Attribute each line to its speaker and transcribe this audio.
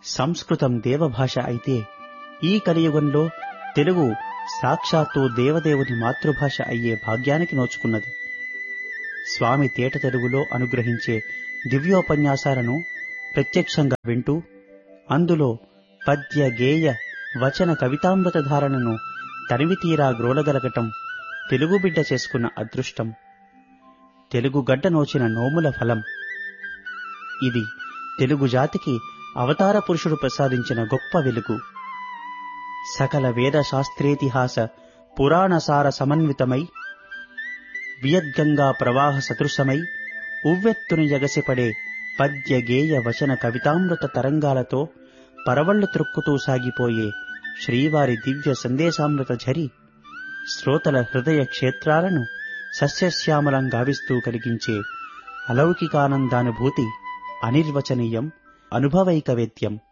Speaker 1: సంస్కృతం దేవభాష అయితే ఈ కలియుగంలో తెలుగు సాక్షాత్తు దేవదేవుని మాతృభాష అయ్యే భాగ్యానికి నోచుకున్నది స్వామి తేట తెలుగులో అనుగ్రహించే దివ్యోపన్యాసాలను ప్రత్యక్షంగా వింటూ అందులో పద్య గేయ వచన కవితామృత ధారణను తనివి తీరా గ్రోలగలగటం తెలుగు బిడ్డ చేసుకున్న అదృష్టం తెలుగు గడ్డ నోచిన నోముల ఫలం ఇది తెలుగు జాతికి అవతార పురుషుడు ప్రసాదించిన గొప్ప వెలుగు సకల వేద శాస్త్రేతిహాస పురాణసార సమన్వితమై వియద్గంగా ప్రవాహ సదృశమై ఉవ్వెత్తును ఎగసిపడే పద్య గేయ వచన కవితామృత తరంగాలతో పరవళ్లు త్రొక్కుతూ సాగిపోయే శ్రీవారి దివ్య సందేశామృత ఝరి శ్రోతల హృదయ క్షేత్రాలను సస్యశ్యామలం గావిస్తూ కలిగించే అలౌకికానందానుభూతి అనిర్వచనీయం అనుభవైకవేద్యం